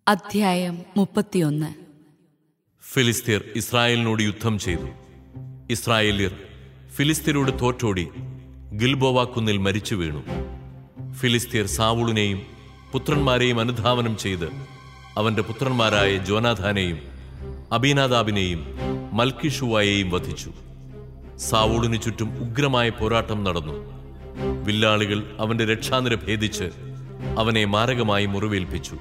അധ്യായം മുപ്പത്തിയൊന്ന് ഫിലിസ്തീർ ഇസ്രായേലിനോട് യുദ്ധം ചെയ്തു ഇസ്രായേല്യർ ഫിലിസ്തീരോട് തോറ്റോടി ഗിൽബോവ കുന്നിൽ മരിച്ചു വീണു ഫിലിസ്തീർ സാവൂളിനെയും പുത്രന്മാരെയും അനുധാവനം ചെയ്ത് അവന്റെ പുത്രന്മാരായ ജോനാഥാനെയും അബീനാദാബിനെയും മൽക്കിഷുവായെയും വധിച്ചു സാവൂളിനു ചുറ്റും ഉഗ്രമായ പോരാട്ടം നടന്നു വില്ലാളികൾ അവന്റെ രക്ഷാനിര ഭേദിച്ച് അവനെ മാരകമായി മുറിവേൽപ്പിച്ചു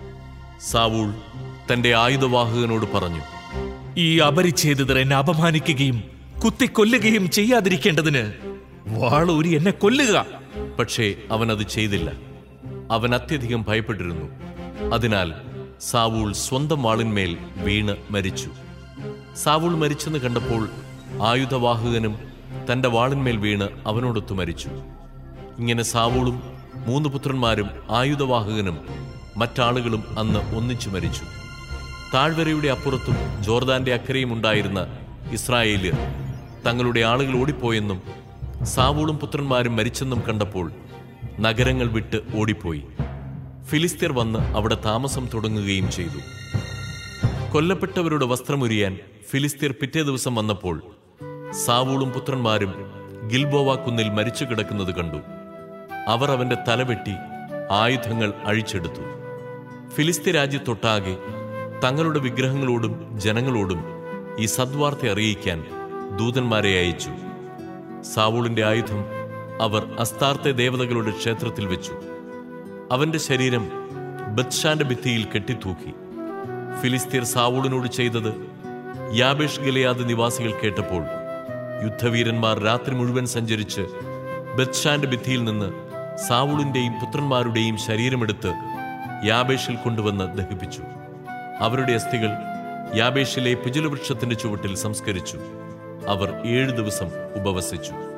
സാവൂൾ തന്റെ ആയുധവാഹകനോട് പറഞ്ഞു ഈ അപരിച്ഛേദിതർ എന്നെ അപമാനിക്കുകയും കുത്തിക്കൊല്ലുകയും ചെയ്യാതിരിക്കേണ്ടതിന് വാളൂരി എന്നെ കൊല്ലുക പക്ഷേ അവൻ അത് ചെയ്തില്ല അവൻ അത്യധികം ഭയപ്പെട്ടിരുന്നു അതിനാൽ സാവൂൾ സ്വന്തം വാളിന്മേൽ വീണ് മരിച്ചു സാവൂൾ മരിച്ചെന്ന് കണ്ടപ്പോൾ ആയുധവാഹകനും തന്റെ വാളിന്മേൽ വീണ് അവനോടൊത്തു മരിച്ചു ഇങ്ങനെ സാവൂളും മൂന്ന് പുത്രന്മാരും ആയുധവാഹകനും മറ്റാളുകളും അന്ന് ഒന്നിച്ചു മരിച്ചു താഴ്വരയുടെ അപ്പുറത്തും ജോർദാന്റെ അക്കരയും ഉണ്ടായിരുന്ന ഇസ്രായേല്യർ തങ്ങളുടെ ആളുകൾ ഓടിപ്പോയെന്നും സാവൂളും പുത്രന്മാരും മരിച്ചെന്നും കണ്ടപ്പോൾ നഗരങ്ങൾ വിട്ട് ഓടിപ്പോയി ഫിലിസ്തീർ വന്ന് അവിടെ താമസം തുടങ്ങുകയും ചെയ്തു കൊല്ലപ്പെട്ടവരുടെ വസ്ത്രമുരിയാൻ ഫിലിസ്തീർ പിറ്റേ ദിവസം വന്നപ്പോൾ സാവൂളും പുത്രന്മാരും ഗിൽബോവ കുന്നിൽ മരിച്ചു കിടക്കുന്നത് കണ്ടു അവർ അവന്റെ തലവെട്ടി ആയുധങ്ങൾ അഴിച്ചെടുത്തു ഫിലിസ്തീ രാജ്യത്തൊട്ടാകെ തങ്ങളുടെ വിഗ്രഹങ്ങളോടും ജനങ്ങളോടും ഈ സദ്വാർത്ത അറിയിക്കാൻ ദൂതന്മാരെ അയച്ചു സാവൂളിന്റെ ആയുധം അവർ അസ്താർത്തെ ദേവതകളുടെ ക്ഷേത്രത്തിൽ വെച്ചു അവന്റെ ശരീരം ബത്ഷാന്റെ ഭിത്തിയിൽ കെട്ടിത്തൂക്കി ഫിലിസ്തീർ സാവൂളിനോട് ചെയ്തത് യാബേഷ് ഗലയാദ് നിവാസികൾ കേട്ടപ്പോൾ യുദ്ധവീരന്മാർ രാത്രി മുഴുവൻ സഞ്ചരിച്ച് ബത്ഷാന്റെ ഭിത്തിയിൽ നിന്ന് സാവൂളിന്റെയും പുത്രന്മാരുടെയും ശരീരമെടുത്ത് യാബേഷിൽ കൊണ്ടുവന്ന് ദഹിപ്പിച്ചു അവരുടെ അസ്ഥികൾ യാബേഷിലെ പിജുലവൃക്ഷത്തിന്റെ ചുവട്ടിൽ സംസ്കരിച്ചു അവർ ഏഴു ദിവസം ഉപവസിച്ചു